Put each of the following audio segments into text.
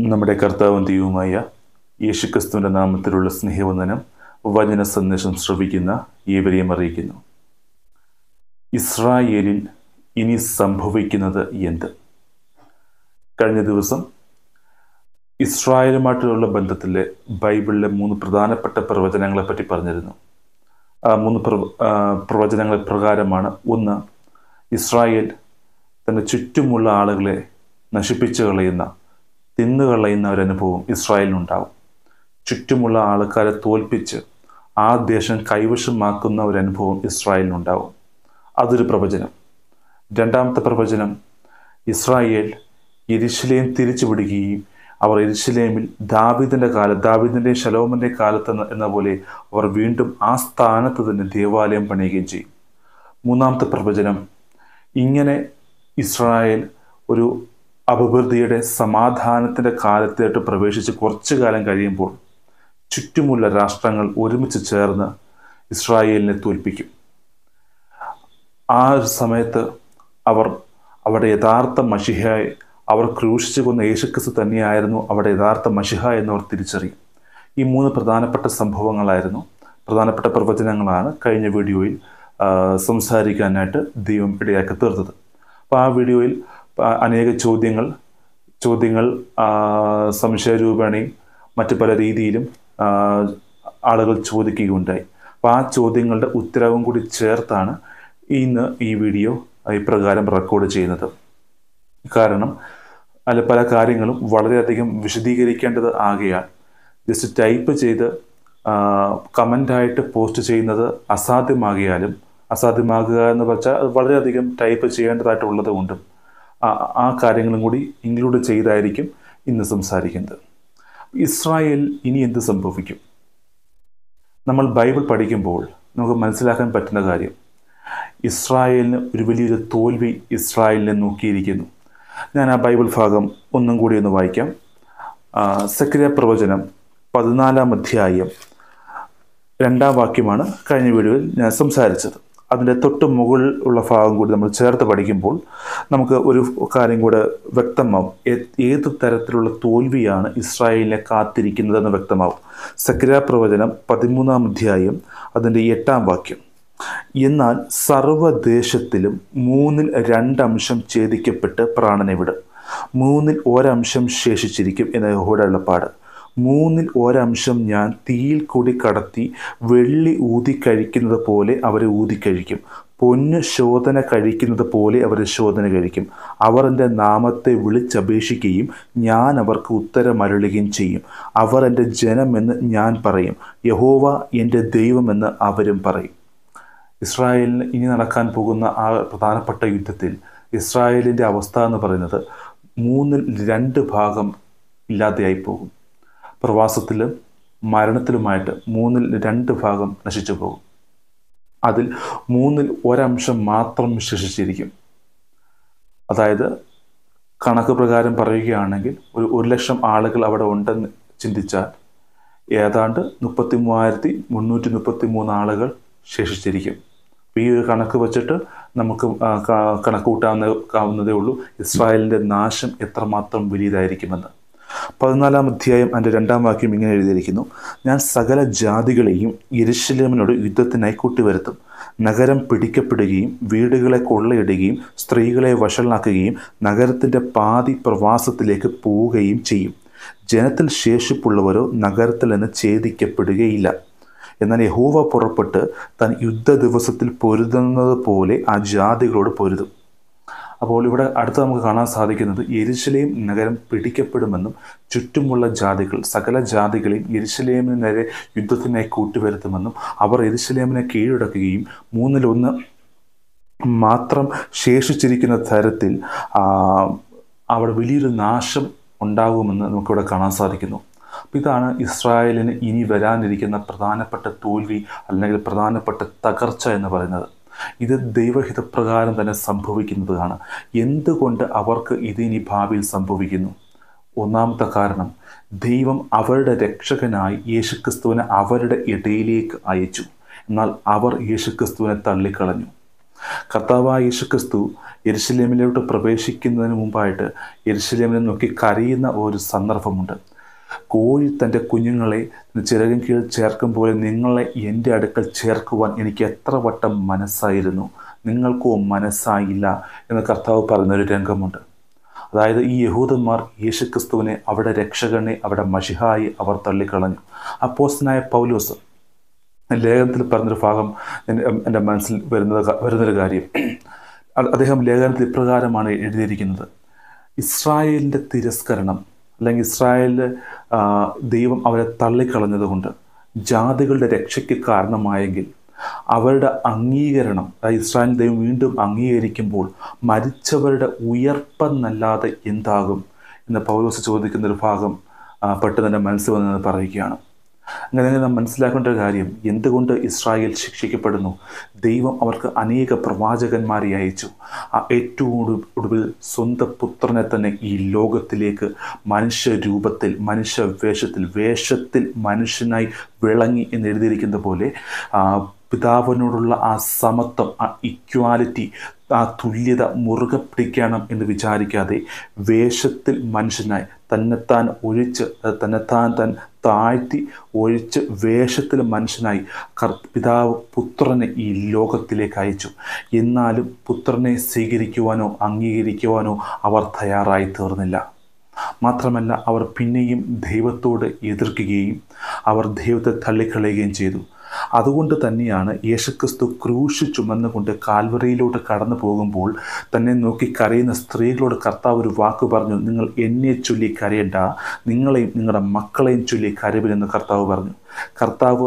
നമ്മുടെ കർത്താവും ദൈവവുമായ യേശുക്രിസ്തുവിൻ്റെ നാമത്തിലുള്ള സ്നേഹവന്ദനം വചന സന്ദേശം ശ്രവിക്കുന്ന ഏവരെയും അറിയിക്കുന്നു ഇസ്രായേലിൽ ഇനി സംഭവിക്കുന്നത് എന്ത് കഴിഞ്ഞ ദിവസം ഇസ്രായേലുമായിട്ടുള്ള ബന്ധത്തിലെ ബൈബിളിലെ മൂന്ന് പ്രധാനപ്പെട്ട പ്രവചനങ്ങളെ പറ്റി പറഞ്ഞിരുന്നു ആ മൂന്ന് പ്രവ ആ, പ്രവചനങ്ങൾ പ്രകാരമാണ് ഒന്ന് ഇസ്രായേൽ തൻ്റെ ചുറ്റുമുള്ള ആളുകളെ നശിപ്പിച്ചു കളയുന്ന തിന്നുകളയുന്ന ഒരനുഭവം ഇസ്രായേലിനുണ്ടാവും ചുറ്റുമുള്ള ആൾക്കാരെ തോൽപ്പിച്ച് ആ ദേശം കൈവശമാക്കുന്ന ഒരു അനുഭവം ഇസ്രായേലിനുണ്ടാവും അതൊരു പ്രവചനം രണ്ടാമത്തെ പ്രവചനം ഇസ്രായേൽ യെരുശലേം തിരിച്ചു പിടിക്കുകയും അവർ യെരുശലേമിൽ ദാവീദിൻ്റെ കാലത്ത് ദാവീദിൻ്റെയും ശലോമൻ്റെ കാലത്ത് എന്ന- എന്ന പോലെ അവർ വീണ്ടും ആ സ്ഥാനത്ത് തന്നെ ദേവാലയം പണിയുകയും ചെയ്യും മൂന്നാമത്തെ പ്രവചനം ഇങ്ങനെ ഇസ്രായേൽ ഒരു അഭിവൃദ്ധിയുടെ സമാധാനത്തിൻ്റെ കാലത്തേട്ട് പ്രവേശിച്ച് കുറച്ചു കാലം കഴിയുമ്പോൾ ചുറ്റുമുള്ള രാഷ്ട്രങ്ങൾ ഒരുമിച്ച് ചേർന്ന് ഇസ്രായേലിനെ തോൽപ്പിക്കും ആ ഒരു സമയത്ത് അവർ അവരുടെ യഥാർത്ഥ മഷിഹയെ അവർ ക്രൂശിച്ചു കൊന്ന യേശുക്രിസ്തു തന്നെയായിരുന്നു അവിടെ യഥാർത്ഥ മഷിഹ എന്നവർ തിരിച്ചറിയും ഈ മൂന്ന് പ്രധാനപ്പെട്ട സംഭവങ്ങളായിരുന്നു പ്രധാനപ്പെട്ട പ്രവചനങ്ങളാണ് കഴിഞ്ഞ വീഡിയോയിൽ ആ, സംസാരിക്കാനായിട്ട് ദൈവം ഇടയാക്കി തീർത്തത് അപ്പോൾ ആ വീഡിയോയിൽ ആ, അനേക ചോദ്യങ്ങൾ ചോദ്യങ്ങൾ ആ, സംശയരൂപേണയും മറ്റു പല രീതിയിലും ആ, ആളുകൾ ചോദിക്കുകയുണ്ടായി അപ്പോൾ ആ ചോദ്യങ്ങളുടെ ഉത്തരവും കൂടി ചേർത്താണ് ഇന്ന് ഈ വീഡിയോ ഇപ്രകാരം റെക്കോർഡ് ചെയ്യുന്നത് കാരണം അതിൽ പല കാര്യങ്ങളും വളരെയധികം വിശദീകരിക്കേണ്ടത് ആകയാൽ ജസ്റ്റ് ടൈപ്പ് ചെയ്ത് കമൻ്റായിട്ട് പോസ്റ്റ് ചെയ്യുന്നത് അസാധ്യമാകിയാലും അസാധ്യമാകുക എന്ന് വെച്ചാൽ അത് വളരെയധികം ടൈപ്പ് ചെയ്യേണ്ടതായിട്ടുള്ളത് കൊണ്ടും ആ- ആ കാര്യങ്ങളും കൂടി ഇൻക്ലൂഡ് ചെയ്തായിരിക്കും ഇന്ന് സംസാരിക്കുന്നത് ഇസ്രായേൽ ഇനി എന്ത് സംഭവിക്കും നമ്മൾ ബൈബിൾ പഠിക്കുമ്പോൾ നമുക്ക് മനസ്സിലാക്കാൻ പറ്റുന്ന കാര്യം ഇസ്രായേലിന് ഒരു വലിയൊരു തോൽവി ഇസ്രായേലിനെ നോക്കിയിരിക്കുന്നു ഞാൻ ആ ബൈബിൾ ഭാഗം ഒന്നും കൂടി ഒന്ന് വായിക്കാം സക്രിയ പ്രവചനം പതിനാലാം അധ്യായം രണ്ടാം വാക്യമാണ് കഴിഞ്ഞ വീഡിയോയിൽ ഞാൻ സംസാരിച്ചത് അതിൻ്റെ തൊട്ട് മുകളിൽ ഉള്ള ഭാഗം കൂടി നമ്മൾ ചേർത്ത് പഠിക്കുമ്പോൾ നമുക്ക് ഒരു കാര്യം കൂടെ വ്യക്തമാവും ഏ- ഏത് തരത്തിലുള്ള തോൽവിയാണ് ഇസ്രായേലിനെ കാത്തിരിക്കുന്നതെന്ന് വ്യക്തമാവും സക്രിയ പ്രവചനം പതിമൂന്നാം അധ്യായം അതിൻ്റെ എട്ടാം വാക്യം എന്നാൽ സർവ്വദേശത്തിലും മൂന്നിൽ രണ്ടംശം ഛേദിക്കപ്പെട്ട് പ്രാണനെ വിടും മൂന്നിൽ ഒരംശം ശേഷിച്ചിരിക്കും എന്ന യഹോയുടെ ഉള്ളപ്പാട് മൂന്നിൽ ഒരംശം ഞാൻ തീയിൽ കൂടി കടത്തി വെള്ളി ഊതി കഴിക്കുന്നത് പോലെ അവരെ ഊതിക്കഴിക്കും പൊന്ന് ശോധന കഴിക്കുന്നത് പോലെ അവരെ ശോധന കഴിക്കും അവർ എൻ്റെ നാമത്തെ വിളിച്ചപേക്ഷിക്കുകയും ഞാൻ അവർക്ക് ഉത്തരമരുളുകയും ചെയ്യും അവർ എൻ്റെ ജനമെന്ന് ഞാൻ പറയും യഹോവ എൻ്റെ ദൈവമെന്ന് അവരും പറയും ഇസ്രായേലിന് ഇനി നടക്കാൻ പോകുന്ന ആ പ്രധാനപ്പെട്ട യുദ്ധത്തിൽ ഇസ്രായേലിൻ്റെ അവസ്ഥ എന്ന് പറയുന്നത് മൂന്നിൽ രണ്ട് ഭാഗം ഇല്ലാതെയായി പോകും പ്രവാസത്തിലും മരണത്തിലുമായിട്ട് മൂന്നിൽ രണ്ട് ഭാഗം നശിച്ചു പോകും അതിൽ മൂന്നിൽ ഒരംശം മാത്രം ശേഷിച്ചിരിക്കും അതായത് കണക്ക് പ്രകാരം പറയുകയാണെങ്കിൽ ഒരു ഒരു ലക്ഷം ആളുകൾ അവിടെ ഉണ്ടെന്ന് ചിന്തിച്ചാൽ ഏതാണ്ട് മുപ്പത്തി മൂവായിരത്തി മുന്നൂറ്റി മുപ്പത്തി മൂന്ന് ആളുകൾ ശേഷിച്ചിരിക്കും അപ്പോൾ ഈ ഒരു കണക്ക് വെച്ചിട്ട് നമുക്ക് ആ, ക- കണക്ക് കൂട്ടാവുന്ന ആവുന്നതേ ഉള്ളൂ ഇസ്രായേലിൻ്റെ നാശം എത്രമാത്രം വലിയതായിരിക്കുമെന്ന് പതിനാലാം അധ്യായം അതിൻ്റെ രണ്ടാം വാക്യം ഇങ്ങനെ എഴുതിയിരിക്കുന്നു ഞാൻ സകല ജാതികളെയും യെരുശലേമിനോട് യുദ്ധത്തിനായി കൂട്ടിവരുത്തും നഗരം പിടിക്കപ്പെടുകയും വീടുകളെ കൊള്ളയിടുകയും സ്ത്രീകളെ വഷളാക്കുകയും നഗരത്തിൻ്റെ പാതി പ്രവാസത്തിലേക്ക് പോവുകയും ചെയ്യും ജനത്തിൽ ശേഷിപ്പുള്ളവരോ നഗരത്തിൽ നിന്ന് ഛേദിക്കപ്പെടുകയില്ല എന്നാൽ യഹോവ പുറപ്പെട്ട് താൻ യുദ്ധ ദിവസത്തിൽ പൊരുതുന്നത് പോലെ ആ ജാതികളോട് പൊരുതും അപ്പോൾ ഇവിടെ അടുത്ത് നമുക്ക് കാണാൻ സാധിക്കുന്നത് യെരുശലേം നഗരം പിടിക്കപ്പെടുമെന്നും ചുറ്റുമുള്ള ജാതികൾ സകല ജാതികളെയും യെരുശലേമിന് നേരെ യുദ്ധത്തിനായി കൂട്ടിവരുത്തുമെന്നും അവർ യെരുശലേമിനെ കീഴടക്കുകയും മൂന്നിലൊന്ന് മാത്രം ശേഷിച്ചിരിക്കുന്ന തരത്തിൽ ആ, അവിടെ വലിയൊരു നാശം ഉണ്ടാകുമെന്ന് നമുക്കിവിടെ കാണാൻ സാധിക്കുന്നു അപ്പോൾ ഇതാണ് ഇസ്രായേലിന് ഇനി വരാനിരിക്കുന്ന പ്രധാനപ്പെട്ട തോൽവി അല്ലെങ്കിൽ പ്രധാനപ്പെട്ട തകർച്ച എന്ന് പറയുന്നത് ഇത് ദൈവഹിതപ്രകാരം തന്നെ സംഭവിക്കുന്നതാണ് എന്തുകൊണ്ട് അവർക്ക് ഇത് ഇനി ഭാവിയിൽ സംഭവിക്കുന്നു ഒന്നാമത്തെ കാരണം ദൈവം അവരുടെ രക്ഷകനായി യേശുക്രിസ്തുവിനെ അവരുടെ ഇടയിലേക്ക് അയച്ചു എന്നാൽ അവർ യേശുക്രിസ്തുവിനെ തള്ളിക്കളഞ്ഞു കർത്താവായ യേശുക്രിസ്തു യെരുശലേമിലോട്ട് പ്രവേശിക്കുന്നതിന് മുമ്പായിട്ട് യെരുശലേമിനെ നോക്കി കരയുന്ന ഒരു സന്ദർഭമുണ്ട് കോഴി തൻ്റെ കുഞ്ഞുങ്ങളെ ചിറകിൻ കീഴിൽ ചേർക്കും പോലെ നിങ്ങളെ എൻ്റെ അടുക്കൽ ചേർക്കുവാൻ എനിക്ക് എത്ര വട്ടം മനസ്സായിരുന്നു നിങ്ങൾക്കോ മനസ്സായില്ല എന്ന് കർത്താവ് പറയുന്നൊരു രംഗമുണ്ട് അതായത് ഈ യഹൂദന്മാർ യേശുക്രിസ്തുവിനെ അവിടെ രക്ഷകനെ അവിടെ മഷിഹായി അവർ തള്ളിക്കളഞ്ഞു അപ്പോസ്റ്റനായ പൗലോസ് ലേഖനത്തിൽ പറഞ്ഞൊരു ഭാഗം എൻ്റെ എൻ്റെ മനസ്സിൽ വരുന്നത് വരുന്നൊരു കാര്യം അത് അദ്ദേഹം ലേഖനത്തിൽ ഇപ്രകാരമാണ് എഴുതിയിരിക്കുന്നത് ഇസ്രായേലിൻ്റെ തിരസ്കരണം അല്ലെങ്കിൽ ഇസ്രായേലിൽ ദൈവം അവരെ തള്ളിക്കളഞ്ഞതുകൊണ്ട് ജാതികളുടെ രക്ഷയ്ക്ക് കാരണമായെങ്കിൽ അവരുടെ അംഗീകരണം അതായത് ഇസ്രായേൽ ദൈവം വീണ്ടും അംഗീകരിക്കുമ്പോൾ മരിച്ചവരുടെ ഉയർപ്പെന്നല്ലാതെ എന്താകും എന്ന് പൗലോസ് ചോദിക്കുന്ന ഒരു ഭാഗം പെട്ടെന്ന് എൻ്റെ മനസ്സിൽ വന്നത് പറയുകയാണ് അങ്ങനെ നാം മനസ്സിലാക്കേണ്ട ഒരു കാര്യം എന്തുകൊണ്ട് ഇസ്രായേൽ ശിക്ഷിക്കപ്പെടുന്നു ദൈവം അവർക്ക് അനേക പ്രവാചകന്മാരെ അയച്ചു ആ ഏറ്റവും ഒടുവിൽ സ്വന്തം പുത്രനെ തന്നെ ഈ ലോകത്തിലേക്ക് മനുഷ്യ രൂപത്തിൽ മനുഷ്യ വേഷത്തിൽ വേഷത്തിൽ മനുഷ്യനായി വിളങ്ങി എന്ന് എഴുതിയിരിക്കുന്ന പോലെ പിതാവിനോടുള്ള ആ സമത്വം ആ ഇക്വാലിറ്റി ആ തുല്യത മുറുകെ പിടിക്കണം എന്ന് വിചാരിക്കാതെ വേഷത്തിൽ മനുഷ്യനായി തന്നെത്താൻ ഒഴിച്ച് തന്നെത്താൻ തൻ താഴ്ത്തി ഒഴിച്ച് വേഷത്തിൽ മനുഷ്യനായി കർ പിതാവ് പുത്രനെ ഈ ലോകത്തിലേക്ക് അയച്ചു എന്നാലും പുത്രനെ സ്വീകരിക്കുവാനോ അംഗീകരിക്കുവാനോ അവർ തയ്യാറായി തീർന്നില്ല മാത്രമല്ല അവർ പിന്നെയും ദൈവത്തോട് എതിർക്കുകയും അവർ ദൈവത്തെ തള്ളിക്കളയുകയും ചെയ്തു അതുകൊണ്ട് തന്നെയാണ് യേശുക്രിസ്തു ക്രൂശ് ചുമന്നുകൊണ്ട് കാൽവറിയിലോട്ട് കടന്നു പോകുമ്പോൾ തന്നെ നോക്കി കരയുന്ന സ്ത്രീകളോട് കർത്താവ് ഒരു വാക്ക് പറഞ്ഞു നിങ്ങൾ എന്നെ ചൊല്ലി കരയണ്ട നിങ്ങളെയും നിങ്ങളുടെ മക്കളെയും ചൊല്ലി കരവിലെന്ന് കർത്താവ് പറഞ്ഞു കർത്താവ്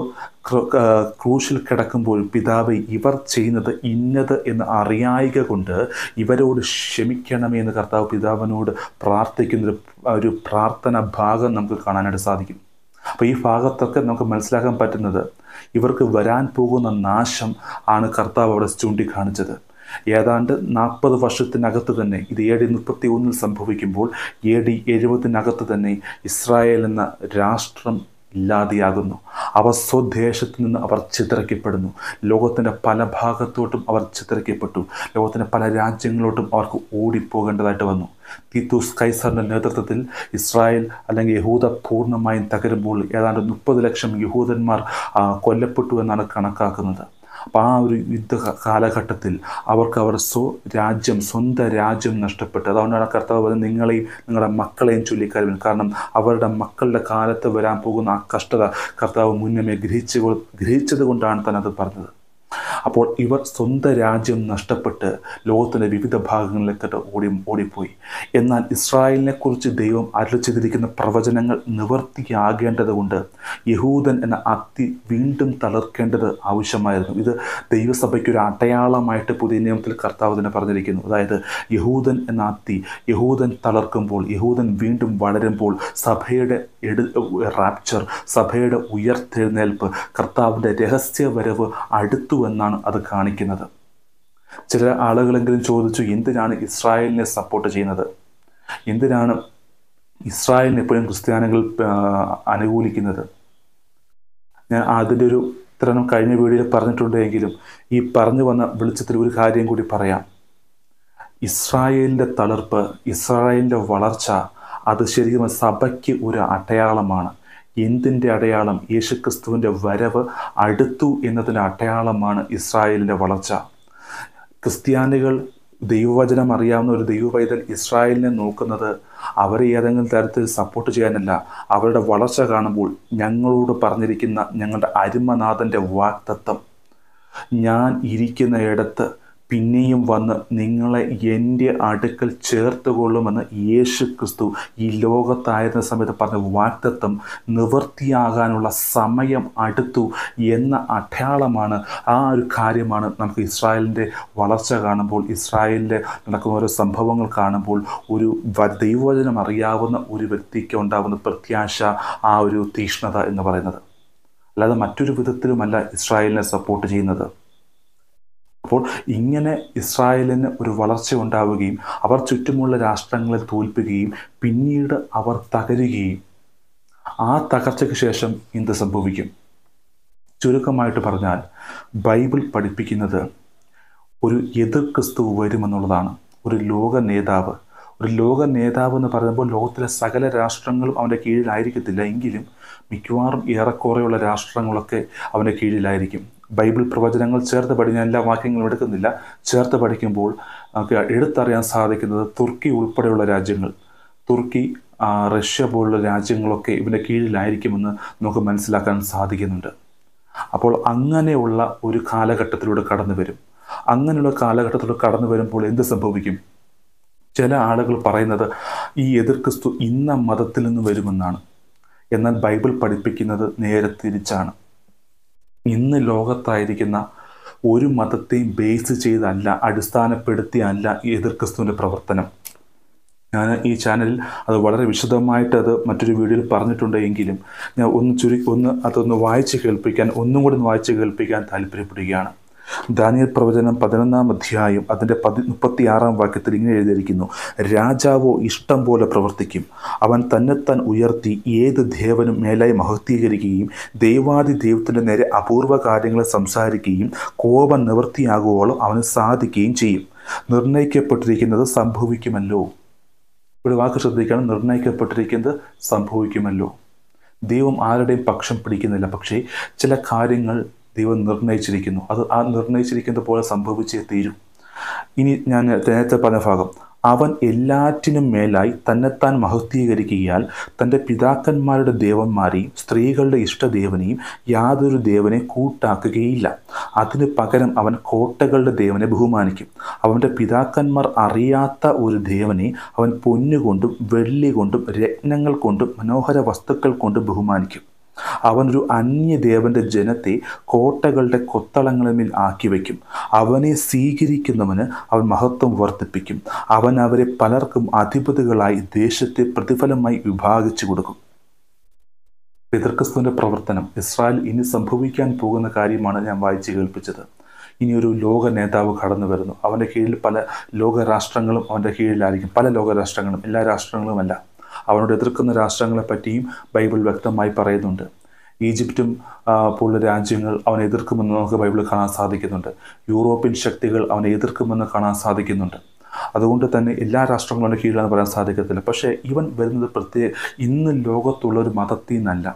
ക്രൂശിൽ കിടക്കുമ്പോൾ പിതാവ് ഇവർ ചെയ്യുന്നത് ഇന്നത് എന്ന് അറിയായിക കൊണ്ട് ഇവരോട് ക്ഷമിക്കണമേ എന്ന് കർത്താവ് പിതാവിനോട് പ്രാർത്ഥിക്കുന്ന ഒരു പ്രാർത്ഥന ഭാഗം നമുക്ക് കാണാനായിട്ട് സാധിക്കും അപ്പോൾ ഈ ഭാഗത്തൊക്കെ നമുക്ക് മനസ്സിലാക്കാൻ പറ്റുന്നത് ഇവർക്ക് വരാൻ പോകുന്ന നാശം ആണ് കർത്താവ് അവിടെ ചൂണ്ടിക്കാണിച്ചത് ഏതാണ്ട് നാൽപ്പത് വർഷത്തിനകത്ത് തന്നെ ഇത് എ ഡി മുപ്പത്തി ഒന്നിൽ സംഭവിക്കുമ്പോൾ എ ഡി എഴുപതിനകത്ത് തന്നെ ഇസ്രായേൽ എന്ന രാഷ്ട്രം ഇല്ലാതെയാകുന്നു അവർ സ്വദേശത്ത് നിന്ന് അവർ ചിതറിക്കപ്പെടുന്നു ലോകത്തിൻ്റെ പല ഭാഗത്തോട്ടും അവർ ചിതറിക്കപ്പെട്ടു ലോകത്തിൻ്റെ പല രാജ്യങ്ങളോട്ടും അവർക്ക് ഓടിപ്പോകേണ്ടതായിട്ട് വന്നു തീത്തൂസ് കൈസറിൻ്റെ നേതൃത്വത്തിൽ ഇസ്രായേൽ അല്ലെങ്കിൽ യഹൂദ പൂർണ്ണമായും തകരുമ്പോൾ ഏതാണ്ട് മുപ്പത് ലക്ഷം യഹൂദന്മാർ കൊല്ലപ്പെട്ടു എന്നാണ് കണക്കാക്കുന്നത് അപ്പോൾ ആ ഒരു യുദ്ധ കാലഘട്ടത്തിൽ അവർക്ക് അവർ സ്വ രാജ്യം സ്വന്തം രാജ്യം നഷ്ടപ്പെട്ടു അതുകൊണ്ടാണ് കർത്താവ് പറയുന്നത് നിങ്ങളെയും നിങ്ങളുടെ മക്കളെയും ചൊല്ലിക്കാരും കാരണം അവരുടെ മക്കളുടെ കാലത്ത് വരാൻ പോകുന്ന ആ കഷ്ടത കർത്താവ് മുന്നമേ ഗ്രഹിച്ചു ഗ്രഹിച്ചത് കൊണ്ടാണ് തന്നെ അത് പറഞ്ഞത് അപ്പോൾ ഇവർ സ്വന്തം രാജ്യം നഷ്ടപ്പെട്ട് ലോകത്തിൻ്റെ വിവിധ ഭാഗങ്ങളിലേക്കിട്ട് ഓടി ഓടിപ്പോയി എന്നാൽ ഇസ്രായേലിനെ കുറിച്ച് ദൈവം അരുളി ചെയ്തിരിക്കുന്ന പ്രവചനങ്ങൾ നിവർത്തിയാകേണ്ടതുകൊണ്ട് യഹൂദൻ എന്ന അത്തി വീണ്ടും തളർക്കേണ്ടത് ആവശ്യമായിരുന്നു ഇത് ദൈവസഭയ്ക്ക് ഒരു അടയാളമായിട്ട് പുതിയ നിയമത്തിൽ കർത്താവ് തന്നെ പറഞ്ഞിരിക്കുന്നു അതായത് യഹൂദൻ എന്ന അത്തി യഹൂദൻ തളർക്കുമ്പോൾ യഹൂദൻ വീണ്ടും വളരുമ്പോൾ സഭയുടെ എടു റാപ്ചർ സഭയുടെ ഉയർത്തെഴുന്നേൽപ്പ് കർത്താവിൻ്റെ രഹസ്യവരവ് അടുത്തു എന്നാണ് അത് കാണിക്കുന്നത് ചില ആളുകളെങ്കിലും ചോദിച്ചു എന്തിനാണ് ഇസ്രായേലിനെ സപ്പോർട്ട് ചെയ്യുന്നത് എന്തിനാണ് ഇസ്രായേലിനെ എപ്പോഴും ക്രിസ്ത്യാനികൾ അനുകൂലിക്കുന്നത് ഞാൻ അതിൻ്റെ ഒരു ഉത്തരം കഴിഞ്ഞ വീഡിയോയിൽ പറഞ്ഞിട്ടുണ്ടെങ്കിലും ഈ പറഞ്ഞു വന്ന വെളിച്ചത്തിൽ ഒരു കാര്യം കൂടി പറയാം ഇസ്രായേലിൻ്റെ തളർപ്പ് ഇസ്രായേലിൻ്റെ വളർച്ച അത് ശരിക്കും സഭയ്ക്ക് ഒരു അടയാളമാണ് എന്തിൻ്റെ അടയാളം യേശുക്രിസ്തുവിൻ്റെ വരവ് അടുത്തു എന്നതിൻ്റെ അടയാളമാണ് ഇസ്രായേലിൻ്റെ വളർച്ച ക്രിസ്ത്യാനികൾ ദൈവവചനം അറിയാവുന്ന ഒരു ദൈവവൈതൽ ഇസ്രായേലിനെ നോക്കുന്നത് അവരെ ഏതെങ്കിലും തരത്തിൽ സപ്പോർട്ട് ചെയ്യാനല്ല അവരുടെ വളർച്ച കാണുമ്പോൾ ഞങ്ങളോട് പറഞ്ഞിരിക്കുന്ന ഞങ്ങളുടെ അരുമനാഥൻ്റെ വാക്തത്വം ഞാൻ ഇരിക്കുന്ന ഇടത്ത് പിന്നെയും വന്ന് നിങ്ങളെ എൻ്റെ അടുക്കൽ ചേർത്ത് കൊള്ളുമെന്ന് യേശു ക്രിസ്തു ഈ ലോകത്തായിരുന്ന സമയത്ത് പറഞ്ഞ വാക്തത്വം നിവൃത്തിയാകാനുള്ള സമയം അടുത്തു എന്ന അടയാളമാണ് ആ ഒരു കാര്യമാണ് നമുക്ക് ഇസ്രായേലിൻ്റെ വളർച്ച കാണുമ്പോൾ ഇസ്രായേലിൻ്റെ നടക്കുന്ന ഓരോ സംഭവങ്ങൾ കാണുമ്പോൾ ഒരു ദൈവവചനം അറിയാവുന്ന ഒരു വ്യക്തിക്ക് ഉണ്ടാകുന്ന പ്രത്യാശ ആ ഒരു തീഷ്ണത എന്ന് പറയുന്നത് അല്ലാതെ മറ്റൊരു വിധത്തിലുമല്ല ഇസ്രായേലിനെ സപ്പോർട്ട് ചെയ്യുന്നത് അപ്പോൾ ഇങ്ങനെ ഇസ്രായേലിന് ഒരു വളർച്ച ഉണ്ടാവുകയും അവർ ചുറ്റുമുള്ള രാഷ്ട്രങ്ങളെ തോൽപ്പിക്കുകയും പിന്നീട് അവർ തകരുകയും ആ തകർച്ചയ്ക്ക് ശേഷം എന്ത് സംഭവിക്കും ചുരുക്കമായിട്ട് പറഞ്ഞാൽ ബൈബിൾ പഠിപ്പിക്കുന്നത് ഒരു എതിർ ക്രിസ്തു വരുമെന്നുള്ളതാണ് ഒരു ലോക നേതാവ് ഒരു ലോക നേതാവ് എന്ന് പറയുമ്പോൾ ലോകത്തിലെ സകല രാഷ്ട്രങ്ങളും അവൻ്റെ കീഴിലായിരിക്കത്തില്ല എങ്കിലും മിക്കവാറും ഏറെക്കുറെയുള്ള രാഷ്ട്രങ്ങളൊക്കെ അവൻ്റെ കീഴിലായിരിക്കും ബൈബിൾ പ്രവചനങ്ങൾ ചേർത്ത് പഠി ഞാൻ എല്ലാ വാക്യങ്ങളും എടുക്കുന്നില്ല ചേർത്ത് പഠിക്കുമ്പോൾ നമുക്ക് എടുത്തറിയാൻ സാധിക്കുന്നത് തുർക്കി ഉൾപ്പെടെയുള്ള രാജ്യങ്ങൾ തുർക്കി ആ, റഷ്യ പോലുള്ള രാജ്യങ്ങളൊക്കെ ഇവൻ്റെ കീഴിലായിരിക്കുമെന്ന് നമുക്ക് മനസ്സിലാക്കാൻ സാധിക്കുന്നുണ്ട് അപ്പോൾ അങ്ങനെയുള്ള ഒരു കാലഘട്ടത്തിലൂടെ കടന്നു വരും അങ്ങനെയുള്ള കാലഘട്ടത്തിലൂടെ കടന്നു വരുമ്പോൾ എന്ത് സംഭവിക്കും ചില ആളുകൾ പറയുന്നത് ഈ എതിർ ക്രിസ്തു ഇന്ന മതത്തിൽ നിന്ന് വരുമെന്നാണ് എന്നാൽ ബൈബിൾ പഠിപ്പിക്കുന്നത് നേരെ തിരിച്ചാണ് ഇന്ന് ലോകത്തായിരിക്കുന്ന ഒരു മതത്തെയും ബേസ് ചെയ്തല്ല അടിസ്ഥാനപ്പെടുത്തിയല്ല ഈ എതിർ ക്രിസ്തുവിൻ്റെ പ്രവർത്തനം ഞാൻ ഈ ചാനലിൽ അത് വളരെ വിശദമായിട്ട് അത് മറ്റൊരു വീഡിയോയിൽ പറഞ്ഞിട്ടുണ്ട് എങ്കിലും ഞാൻ ഒന്ന് ചുരു ഒന്ന് അതൊന്ന് വായിച്ച് കേൾപ്പിക്കാൻ ഒന്നും കൂടി ഒന്ന് വായിച്ച് കേൾപ്പിക്കാൻ താല്പര്യപ്പെടുകയാണ് ദാനിയൽ പ്രവചനം പതിനൊന്നാം അധ്യായം അതിൻ്റെ പതി മുപ്പത്തിയാറാം വാക്യത്തിൽ ഇങ്ങനെ എഴുതിയിരിക്കുന്നു രാജാവോ ഇഷ്ടം പോലെ പ്രവർത്തിക്കും അവൻ തന്നെത്താൻ ഉയർത്തി ഏത് ദേവനും മേലായി മഹത്വീകരിക്കുകയും ദൈവാദി ദൈവത്തിൻ്റെ നേരെ അപൂർവ കാര്യങ്ങൾ സംസാരിക്കുകയും കോപം നിവൃത്തിയാകുവോളം അവന് സാധിക്കുകയും ചെയ്യും നിർണയിക്കപ്പെട്ടിരിക്കുന്നത് സംഭവിക്കുമല്ലോ ഇവിടെ വാക്ക് ശ്രദ്ധിക്കണം നിർണയിക്കപ്പെട്ടിരിക്കുന്നത് സംഭവിക്കുമല്ലോ ദൈവം ആരുടെയും പക്ഷം പിടിക്കുന്നില്ല പക്ഷേ ചില കാര്യങ്ങൾ ദൈവം നിർണയിച്ചിരിക്കുന്നു അത് ആ നിർണയിച്ചിരിക്കുന്നത് പോലെ സംഭവിച്ചേ തീരും ഇനി ഞാൻ നേരത്തെ പറഞ്ഞ ഭാഗം അവൻ എല്ലാറ്റിനും മേലായി തന്നെത്താൻ മഹത്വീകരിക്കുകയാൽ തൻ്റെ പിതാക്കന്മാരുടെ ദേവന്മാരെയും സ്ത്രീകളുടെ ഇഷ്ടദേവനെയും യാതൊരു ദേവനെ കൂട്ടാക്കുകയില്ല അതിന് പകരം അവൻ കോട്ടകളുടെ ദേവനെ ബഹുമാനിക്കും അവൻ്റെ പിതാക്കന്മാർ അറിയാത്ത ഒരു ദേവനെ അവൻ പൊന്നുകൊണ്ടും വെള്ളി കൊണ്ടും രത്നങ്ങൾ കൊണ്ടും മനോഹര വസ്തുക്കൾ കൊണ്ടും ബഹുമാനിക്കും അവനൊരു അന്യദേവന്റെ ജനത്തെ കോട്ടകളുടെ കൊത്തളങ്ങളിന്മേൽ ആക്കി വയ്ക്കും അവനെ സ്വീകരിക്കുന്നവന് അവൻ മഹത്വം വർദ്ധിപ്പിക്കും അവൻ അവരെ പലർക്കും അധിപതികളായി ദേശത്തെ പ്രതിഫലമായി വിഭാഗിച്ചു കൊടുക്കും പിതൃക്രിസ്തുവിന്റെ പ്രവർത്തനം ഇസ്രായേൽ ഇനി സംഭവിക്കാൻ പോകുന്ന കാര്യമാണ് ഞാൻ വായിച്ചു കേൾപ്പിച്ചത് ഇനി ഒരു ലോക നേതാവ് കടന്നു വരുന്നു അവൻ്റെ കീഴിൽ പല ലോക രാഷ്ട്രങ്ങളും അവൻ്റെ കീഴിലായിരിക്കും പല ലോക രാഷ്ട്രങ്ങളും എല്ലാ രാഷ്ട്രങ്ങളുമല്ല അവനോട് എതിർക്കുന്ന രാഷ്ട്രങ്ങളെ പറ്റിയും ബൈബിൾ വ്യക്തമായി പറയുന്നുണ്ട് ഈജിപ്തും ആ, പോലുള്ള രാജ്യങ്ങൾ അവനെ എതിർക്കുമെന്ന് നമുക്ക് ബൈബിളിൽ കാണാൻ സാധിക്കുന്നുണ്ട് യൂറോപ്യൻ ശക്തികൾ അവനെ എതിർക്കുമെന്ന് കാണാൻ സാധിക്കുന്നുണ്ട് അതുകൊണ്ട് തന്നെ എല്ലാ രാഷ്ട്രങ്ങളും അവൻ്റെ കീഴിലാണെന്ന് പറയാൻ സാധിക്കത്തില്ല പക്ഷേ ഇവൻ വരുന്നത് പ്രത്യേക ഇന്ന് ലോകത്തുള്ള ഒരു മതത്തിൽ നിന്നല്ല